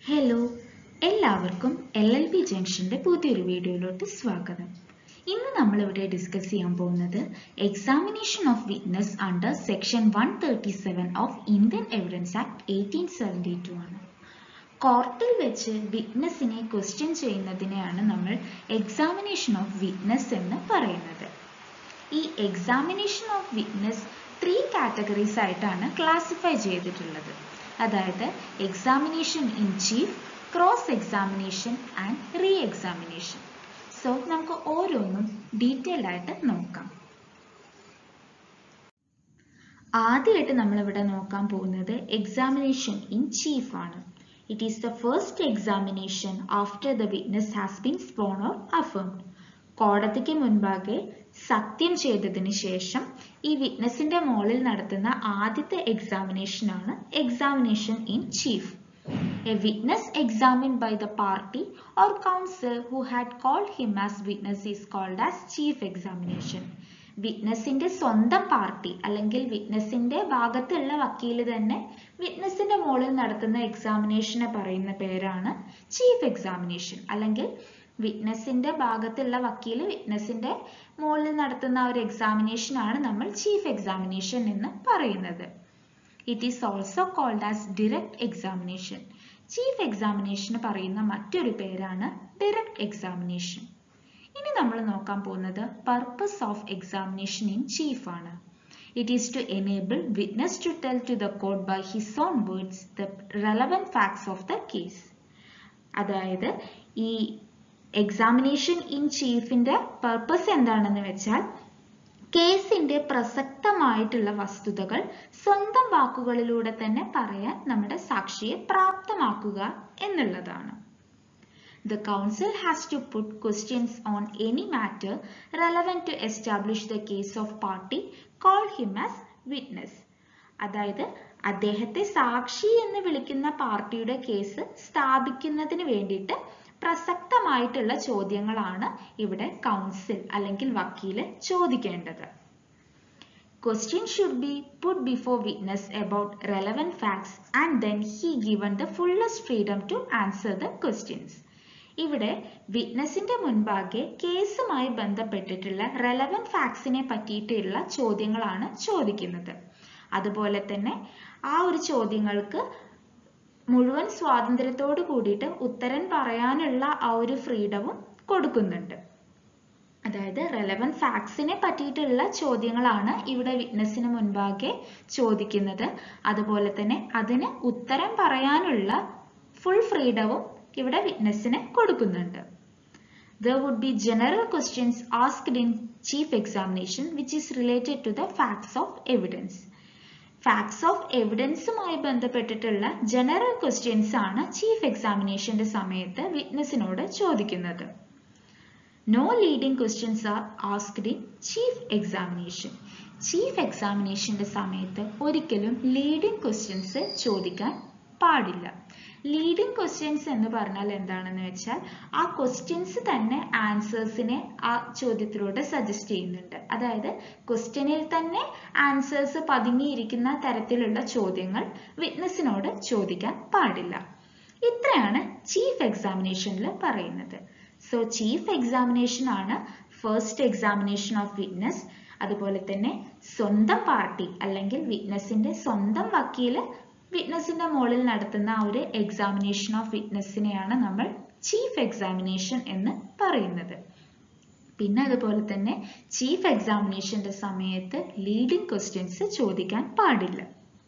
Hello എല്ലാവർക്കും L L B ജംഗ്ഷന്റെ പുതിയൊരു വീഡിയോയിലോട്ട് സ്വാഗതം ഇന്ന് നമ്മൾ ഇവിടെ ഡിസ്കസ് ചെയ്യാൻ പോകുന്നത് examination of witness under section one thirty seven of Indian evidence act eighteen seventy two ആണ് കോർട്ടിൽ വെച്ച് വിറ്റ്നസിനെ ക്വസ്റ്റ്യൻ ചെയ്യുന്നതിനെയാണ് നമ്മൾ എക്സാമിനേഷൻ ഓഫ് വിറ്റ്നസ് എന്ന് പറയുന്നത് ഈ examination of witness three categories ആയിട്ടാണ് ക്ലാസിഫൈ ചെയ്തിട്ടുള്ളത് അതായത് examination in chief cross examination and re-examination so നമുക്ക് ഓരോന്നും ഡീറ്റെയിൽ ആയിട്ട് നോക്കാം ആദ്യമായിട്ട് നമ്മളിവിടെ നോക്കാൻ പോകുന്നത് എക്സാമിനേഷൻ ഇൻ ചീഫ് ആണ് it is the first examination after the witness has been sworn or affirmed കോടതിക്ക് മുൻപാകെ സത്യം ചെയ്തതിന് ശേഷം ഈ വിറ്റ്നസിന്റെ മോളിൽ നടത്തുന്ന ആദ്യത്തെ എക്സാമിനേഷൻ ആണ് examination in chief a witness examined by the party or counsel who had called him as witness is called as chief examination വിറ്റ്നസിന്റെ സ്വന്തം പാർട്ടി അല്ലെങ്കിൽ വിറ്റ്നസിന്റെ ഭാഗത്തുള്ള വക്കീല് തന്നെ വിറ്റ്നസിന്റെ മുകളിൽ നടത്തുന്ന എക്സാമിനേഷനെ പറയുന്ന പേരാണ് ചീഫ് എക്സാമിനേഷൻ അല്ലെങ്കിൽ വിറ്റ്നസിന്റെ ഭാഗത്തുള്ള വക്കീല് വിറ്റ്നസിന്റെ മുകളിൽ നടത്തുന്ന ഒരു എക്സാമിനേഷൻ ആണ് നമ്മൾ ചീഫ് എക്സാമിനേഷൻ എന്ന് പറയുന്നത് it is also called as direct examination chief എക്സാമിനേഷന് പറയുന്ന മറ്റൊരു പേരാണ് ഡിറക്റ്റ് എക്സാമിനേഷൻ ഇനി നമ്മൾ നോക്കാൻ പോകുന്നത് purpose of examination in chief ആണ് it is to enable witness to tell to the court by his own words the relevant facts of the case അതായത് ഈ എക്സാമിനേഷൻ ഇൻ ചീഫിന്റെ പർപ്പസ് എന്താണെന്ന് വെച്ചാൽ കേസിന്റെ പ്രസക്തമായിട്ടുള്ള വസ്തുതകൾ സ്വന്തം വാക്കുകളിലൂടെ തന്നെ പറയാൻ നമ്മുടെ സാക്ഷിയെ പ്രാപ്തമാക്കുക എന്നുള്ളതാണ് The counsel has to put questions on any matter relevant to establish the case of party call him as witness. അതായത് അദ്ദേഹത്തെ സാക്ഷി എന്ന് വിളിക്കുന്ന പാർട്ടിയുടെ കേസ് സ്ഥാപിക്കുന്നതിന് വേണ്ടിയിട്ട് പ്രസക്തമായിട്ടുള്ള ചോദ്യങ്ങളാണ് ഇവിടെ കൗൺസിൽ അല്ലെങ്കിൽ വക്കീല് ചോദിക്കേണ്ടത് Question should be put before witness about relevant facts and then he given the fullest freedom to answer the questions. ഇവിടെ വിറ്റ്നസിന്റെ മുൻപാകെ കേസുമായി ബന്ധപ്പെട്ടിട്ടുള്ള റെലവൻറ്റ് ഫാക്ട്സിനെ പറ്റിയിട്ടുള്ള ചോദ്യങ്ങളാണ് ചോദിക്കുന്നത് അതുപോലെ തന്നെ ആ ഒരു ചോദ്യങ്ങൾക്ക് മുഴുവൻ സ്വാതന്ത്ര്യത്തോട് കൂടിയിട്ട് ഉത്തരം പറയാനുള്ള ആ ഒരു ഫ്രീഡവും കൊടുക്കുന്നുണ്ട് അതായത് റെലവൻറ്റ് ഫാക്ട്സിനെ പറ്റിയിട്ടുള്ള ചോദ്യങ്ങളാണ് ഇവിടെ വിറ്റ്നസിന് മുൻപാകെ ചോദിക്കുന്നത് അതുപോലെ തന്നെ അതിന് ഉത്തരം പറയാനുള്ള ഫുൾ ഫ്രീഡവും ഇവിടെ വിറ്റ്നസിന് കൊടുക്കുന്നുണ്ട് There would be general questions asked in chief examination which is related to the facts of evidence. Facts of എവിഡൻസുമായി ബന്ധപ്പെട്ടിട്ടുള്ള ജനറൽ ക്വസ്റ്റ്യൻസ് ആണ് ചീഫ് എക്സാമിനേഷന്റെ സമയത്ത് വിറ്റ്നസിനോട് ചോദിക്കുന്നത് no leading questions are asked in chief examination chief എക്സാമിനേഷന്റെ സമയത്ത് ഒരിക്കലും ലീഡിംഗ് ക്വസ്റ്റ്യൻസ് ചോദിക്കാൻ പാടില്ല ലീഡിംഗ് ക്വസ്റ്റ്യൻസ് എന്ന് പറഞ്ഞാൽ എന്താണെന്ന് വെച്ചാൽ ആ ക്വസ്റ്റ്യൻസ് തന്നെ ആൻസേഴ്സിനെ ആ ചോദ്യത്തിലൂടെ സജസ്റ്റ് ചെയ്യുന്നുണ്ട് അതായത് ക്വസ്റ്റ്യനിൽ തന്നെ ആൻസേഴ്സ് പതുങ്ങിയിരിക്കുന്ന തരത്തിലുള്ള ചോദ്യങ്ങൾ വിറ്റ്നസിനോട് ചോദിക്കാൻ പാടില്ല ഇത്രയാണ് ചീഫ് എക്സാമിനേഷനിൽ പറയുന്നത് സോ ചീഫ് എക്സാമിനേഷൻ ആണ് ഫസ്റ്റ് എക്സാമിനേഷൻ ഓഫ് വിറ്റ്നസ് അതുപോലെ തന്നെ സ്വന്തം പാർട്ടി അല്ലെങ്കിൽ വിറ്റ്നസിന്റെ സ്വന്തം വക്കീല് വിറ്റ്നസിന്റെ മുകളിൽ നടത്തുന്ന ആ ഒരു എക്സാമിനേഷൻ ഓഫ് വിറ്റ്നസിനെയാണ് നമ്മൾ ചീഫ് എക്സാമിനേഷൻ എന്ന് പറയുന്നത് പിന്നെ അതുപോലെ തന്നെ ചീഫ് എക്സാമിനേഷന്റെ സമയത്ത് ലീഡിംഗ് ക്വസ്റ്റ്യൻസ് ചോദിക്കാൻ പാടില്ല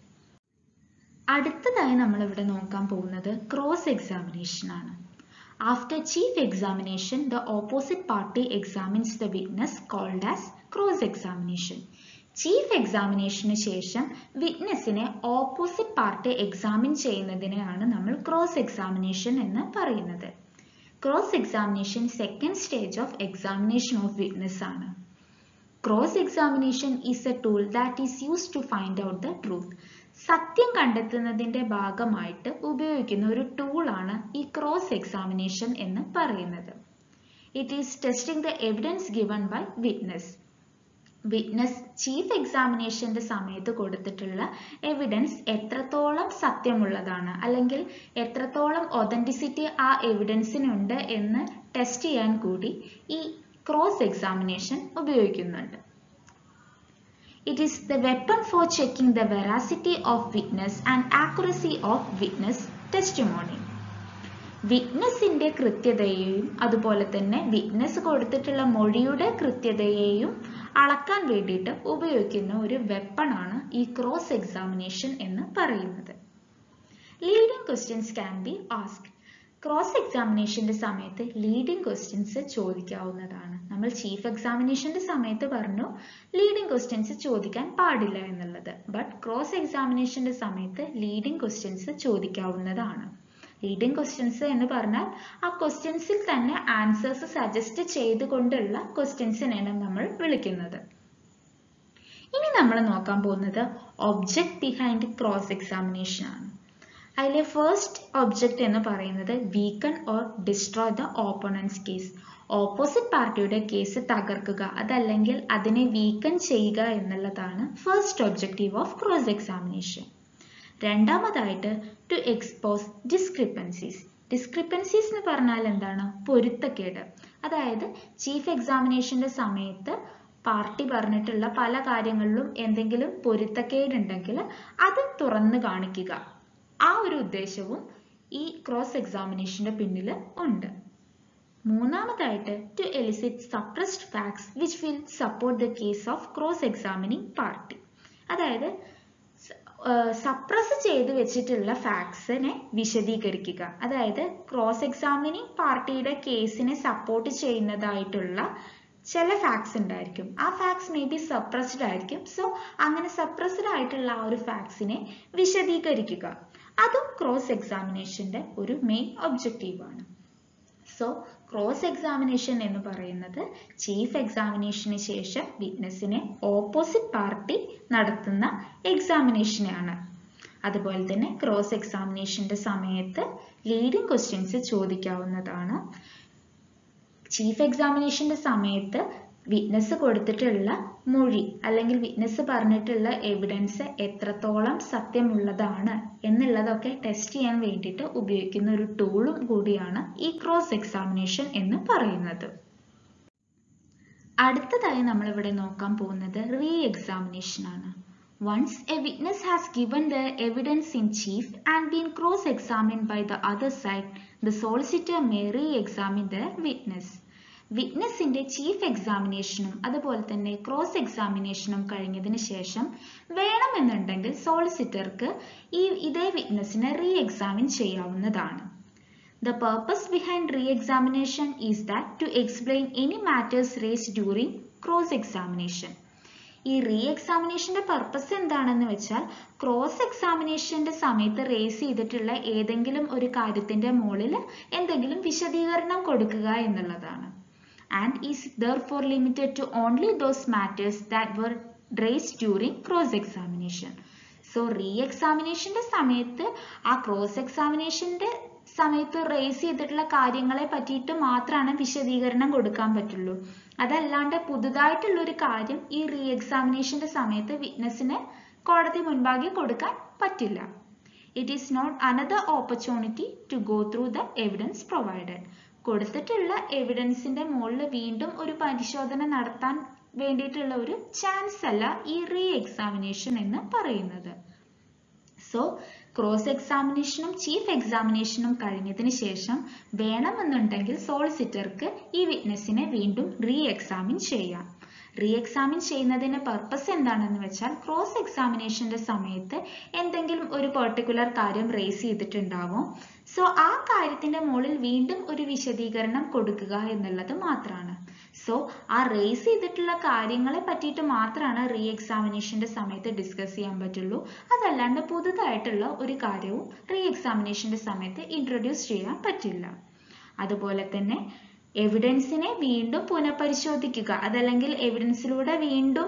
അടുത്തതായി നമ്മൾ ഇവിടെ നോക്കാൻ പോകുന്നത് ക്രോസ് എക്സാമിനേഷൻ ആണ് after chief examination the opposite party examines the witness called as cross examination chief എക്സാമിനേഷന് ശേഷം വിറ്റ്നസിനെ ഓപ്പോസിറ്റ് പാർട്ടി എക്സാമിൻ ചെയ്യുന്നതിനെയാണ് നമ്മൾ ക്രോസ് എക്സാമിനേഷൻ എന്ന് പറയുന്നത് cross examination second stage of examination of witness ആണ് cross examination is a tool that is use to find out the truth സത്യം കണ്ടെത്തുന്നതിന്റെ ഭാഗമായിട്ട് ഉപയോഗിക്കുന്ന ഒരു ടൂളാണ് ഈ ക്രോസ് എക്സാമിനേഷൻ എന്ന് പറയുന്നത് it is testing the evidence given by witness witness chief എക്സാമിനേഷന്റെ സമയത്ത് കൊടുത്തിട്ടുള്ള എവിഡൻസ് എത്രത്തോളം സത്യമുള്ളതാണ് അല്ലെങ്കിൽ എത്രത്തോളം ഒതന്റിസിറ്റി ആ എവിഡൻസിനുണ്ട് എന്ന് ടെസ്റ്റ് ചെയ്യാൻ കൂടി ഈ ക്രോസ് എക്സാമിനേഷൻ ഉപയോഗിക്കുന്നുണ്ട് It is the weapon for checking the veracity of witness and accuracy of witness testimony. വിറ്റ്നസിന്റെ കൃത്യതയെയും അതുപോലെ തന്നെ വിറ്റ്നസ് കൊടുത്തിട്ടുള്ള മൊഴിയുടെ കൃത്യതയെയും അളക്കാൻ വേണ്ടിയിട്ട് ഉപയോഗിക്കുന്ന ഒരു വെപ്പണാണ് ഈ ക്രോസ് എക്സാമിനേഷൻ എന്ന് പറയുന്നത് leading questions can be asked cross എക്സാമിനേഷന്റെ സമയത്ത് ലീഡിംഗ് ക്വസ്റ്റ്യൻസ് ചോദിക്കാവുന്നതാണ് നമ്മൾ ചീഫ് എക്സാമിനേഷന്റെ സമയത്ത് പറഞ്ഞു ലീഡിംഗ് ക്വസ്റ്റ്യൻസ് ചോദിക്കാൻ പാടില്ല എന്നുള്ളത് ബട്ട് ക്രോസ് എക്സാമിനേഷന്റെ സമയത്ത് ലീഡിംഗ് ക്വസ്റ്റ്യൻസ് ചോദിക്കാവുന്നതാണ് ലീഡിംഗ് ക്വസ്റ്റ്യൻസ് എന്ന് പറഞ്ഞാൽ ആ ക്വസ്റ്റ്യൻസിൽ തന്നെ ആൻസേഴ്സ് സജസ്റ്റ് ചെയ്തുകൊണ്ടുള്ള ക്വസ്റ്റ്യൻസിനെയാണ് നമ്മൾ വിളിക്കുന്നത് ഇനി നമ്മൾ നോക്കാൻ പോകുന്നത് ഒബ്ജക്ട് ബിഹൈൻഡ് ക്രോസ് എക്സാമിനേഷൻ ആണ് അതിലെ ഫസ്റ്റ് ഒബ്ജക്റ്റ് എന്ന് പറയുന്നത് weaken or destroy the opponent's case opposite പാർട്ടിയുടെ കേസ് തകർക്കുക അതല്ലെങ്കിൽ അതിനെ വീക്കൺ ചെയ്യുക എന്നുള്ളതാണ് first objective of cross examination രണ്ടാമതായിട്ട് ടു എക്സ്പോസ് ഡിസ്ക്രിപ്പൻസീസ് ഡിസ്ക്രിപ്പൻസീസ് എന്ന് പറഞ്ഞാൽ എന്താണ് പൊരുത്തക്കേട് അതായത് ചീഫ് എക്സാമിനേഷന്റെ സമയത്ത് പാർട്ടി പറഞ്ഞിട്ടുള്ള പല കാര്യങ്ങളിലും എന്തെങ്കിലും പൊരുത്തക്കേടുണ്ടെങ്കിൽ അത് തുറന്നു കാണിക്കുക ആ ഒരു ഉദ്ദേശവും ഈ ക്രോസ് എക്സാമിനേഷന്റെ പിന്നിൽ ഉണ്ട് മൂന്നാമതായിട്ട് to elicit suppressed facts which will support the case of cross examining party അതായത് സപ്രസ് ചെയ്ത് വെച്ചിട്ടുള്ള ഫാക്ട്സിനെ വിശദീകരിക്കുക അതായത് ക്രോസ് എക്സാമിനിങ് പാർട്ടിയുടെ കേസിനെ സപ്പോർട്ട് ചെയ്യുന്നതായിട്ടുള്ള ചില ഫാക്ട്സ് ഉണ്ടായിരിക്കും ആ ഫാക്ട്സ് മേ ബി സപ്രസ്ഡ് ആയിരിക്കും സോ അങ്ങനെ സപ്രസ്ഡ് ആയിട്ടുള്ള ആ ഒരു ഫാക്ട്സിനെ വിശദീകരിക്കുക അതും ക്രോസ് എക്സാമിനേഷന്റെ ഒരു മെയിൻ ഒബ്ജക്റ്റീവ് ആണ് സോ ക്രോസ് എക്സാമിനേഷൻ എന്ന് പറയുന്നത് ചീഫ് എക്സാമിനേഷന് ശേഷം വിറ്റ്നസിനെ ഓപ്പോസിറ്റ് പാർട്ടി നടത്തുന്ന എക്സാമിനേഷനാണ് അതുപോലെ തന്നെ ക്രോസ് എക്സാമിനേഷന്റെ സമയത്ത് ലീഡിംഗ് ക്വസ്റ്റ്യൻസ് ചോദിക്കാവുന്നതാണ് ചീഫ് എക്സാമിനേഷന്റെ സമയത്ത് വിറ്റ്നസ് കൊടുത്തിട്ടുള്ള മൊഴി അല്ലെങ്കിൽ വിറ്റ്നസ് പറഞ്ഞിട്ടുള്ള എവിഡൻസ് എത്രത്തോളം സത്യമുള്ളതാണ് എന്നുള്ളതൊക്കെ ടെസ്റ്റ് ചെയ്യാൻ വേണ്ടിയിട്ട് ഉപയോഗിക്കുന്ന ഒരു ടൂളും കൂടിയാണ് ഈ ക്രോസ് എക്സാമിനേഷൻ എന്ന് പറയുന്നത് അടുത്തതായി നമ്മൾ ഇവിടെ നോക്കാൻ പോകുന്നത് റീ എക്സാമിനേഷൻ ആണ് Once a witness has given their evidence in chief and been cross-examined by the other side, the solicitor may re-examine their witness. വിറ്റ്നസിന്റെ ചീഫ് എക്സാമിനേഷനും അതുപോലെ തന്നെ ക്രോസ് എക്സാമിനേഷനും കഴിഞ്ഞതിന് ശേഷം വേണമെന്നുണ്ടെങ്കിൽ സോളിസിറ്റർക്ക് ഈ ഇതേ വിറ്റ്നസിനെ റീ എക്സാമിൻ ചെയ്യാവുന്നതാണ് The purpose behind re-examination is that to explain any matters raised during cross-examination. ഈ റീ എക്സാമിനേഷന്റെ പർപ്പസ് എന്താണെന്ന് വെച്ചാൽ ക്രോസ് എക്സാമിനേഷന്റെ സമയത്ത് റേസ് ചെയ്തിട്ടുള്ള ഏതെങ്കിലും ഒരു കാര്യത്തിന്റെ മുകളിൽ എന്തെങ്കിലും വിശദീകരണം കൊടുക്കുക എന്നുള്ളതാണ് and is therefore limited to only those matters that were raised during cross examination so re എക്സാമിനേഷന്റെ സമയത്ത് ആ ക്രോസ് എക്സാമിനേഷന്റെ സമയത്ത് റേസ് ചെയ്തിട്ടുള്ള കാര്യങ്ങളെ പറ്റിയിട്ട് മാത്രമാണ് വിശദീകരണം കൊടുക്കാൻ പറ്റുള്ളൂ അതല്ലാണ്ട് പുതുതായിട്ടുള്ള ഒരു കാര്യം ഈ റീ എക്സാമിനേഷന്റെ സമയത്ത് വിറ്റ്നസിന് കോടതി മുൻപാകെ കൊടുക്കാൻ പറ്റില്ല it is not another opportunity to go through the evidence provided കൊടുത്തിട്ടുള്ള എവിഡൻസിന്റെ മുകളിൽ വീണ്ടും ഒരു പരിശോധന നടത്താൻ വേണ്ടിയിട്ടുള്ള ഒരു ചാൻസ് അല്ല ഈ റീ എക്സാമിനേഷൻ എന്ന് പറയുന്നത് സോ ക്രോസ് എക്സാമിനേഷനും ചീഫ് എക്സാമിനേഷനും കഴിഞ്ഞതിന് ശേഷം വേണമെന്നുണ്ടെങ്കിൽ സോളിസിറ്റർക്ക് ഈ വിറ്റ്നസിനെ വീണ്ടും റീ എക്സാമിൻ ചെയ്യാം റീ എക്സാമിൻ ചെയ്യുന്നതിന്റെ പർപ്പസ് എന്താണെന്ന് വെച്ചാൽ ക്രോസ് എക്സാമിനേഷന്റെ സമയത്ത് എന്തെങ്കിലും ഒരു പെർട്ടിക്കുലർ കാര്യം റേസ് ചെയ്തിട്ടുണ്ടാവും സോ ആ കാര്യത്തിന്റെ മുകളിൽ വീണ്ടും ഒരു വിശദീകരണം കൊടുക്കുക എന്നുള്ളത് മാത്രമാണ് സോ ആ റേസ് ചെയ്തിട്ടുള്ള കാര്യങ്ങളെ പറ്റിയിട്ട് മാത്രമാണ് റീ എക്സാമിനേഷന്റെ സമയത്ത് ഡിസ്കസ് ചെയ്യാൻ പറ്റുള്ളൂ അതല്ലാണ്ട് പുതുതായിട്ടുള്ള ഒരു കാര്യവും റീ എക്സാമിനേഷന്റെ സമയത്ത് ഇൻട്രൊഡ്യൂസ് ചെയ്യാൻ പറ്റില്ല അതുപോലെ തന്നെ എവിഡൻസിനെ വീണ്ടും പുനഃപരിശോധിക്കുക അതല്ലെങ്കിൽ എവിഡൻസിലൂടെ വീണ്ടും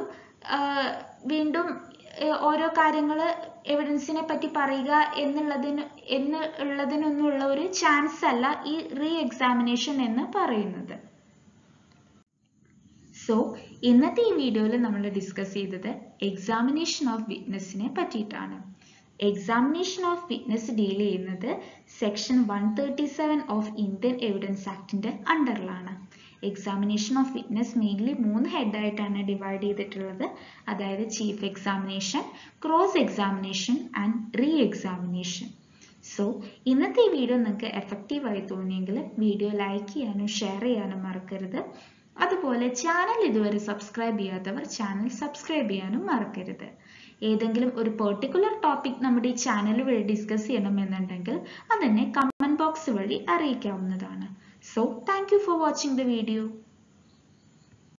വീണ്ടും ഓരോ കാര്യങ്ങൾ എവിഡൻസിനെ പറ്റി പറയുക എന്നുള്ളതിന് എന്നുള്ളതിനൊന്നുള്ള ഒരു ചാൻസ് അല്ല ഈ റീ എക്സാമിനേഷൻ എന്ന് പറയുന്നത് സോ ഇന്നത്തെ ഈ വീഡിയോയിൽ നമ്മൾ ഡിസ്കസ് ചെയ്തത് എക്സാമിനേഷൻ ഓഫ് വിറ്റ്നസിനെ പറ്റിയിട്ടാണ് എക്സാമിനേഷൻ ഓഫ് വിറ്റ്നസ് ഡീൽ ചെയ്യുന്നത് section one thirty seven of Indian evidence ആക്ടിന്റെ അണ്ടറിലാണ് എക്സാമിനേഷൻ ഓഫ് വിറ്റ്നസ് മെയിൻലി മൂന്ന് ഹെഡായിട്ടാണ് ഡിവൈഡ് ചെയ്തിട്ടുള്ളത് അതായത് chief examination cross examination and re-examination so ഇന്നത്തെ ഈ വീഡിയോ നിങ്ങൾക്ക് എഫക്റ്റീവായി തോന്നിയെങ്കിൽ വീഡിയോ ലൈക്ക് ചെയ്യാനും ഷെയർ ചെയ്യാനും മറക്കരുത് അതുപോലെ ചാനൽ ഇതുവരെ സബ്സ്ക്രൈബ് ചെയ്യാത്തവർ ചാനൽ സബ്സ്ക്രൈബ് ചെയ്യാനും മറക്കരുത് ഏതെങ്കിലും ഒരു പെർട്ടിക്കുലർ ടോപ്പിക് നമ്മുടെ ഈ ചാനൽ വഴി ഡിസ്കസ് ചെയ്യണമെന്നുണ്ടെങ്കിൽ അതെന്നെ കമന്റ് ബോക്സ് വഴി അറിയിക്കാവുന്നതാണ് so thank you for watching the video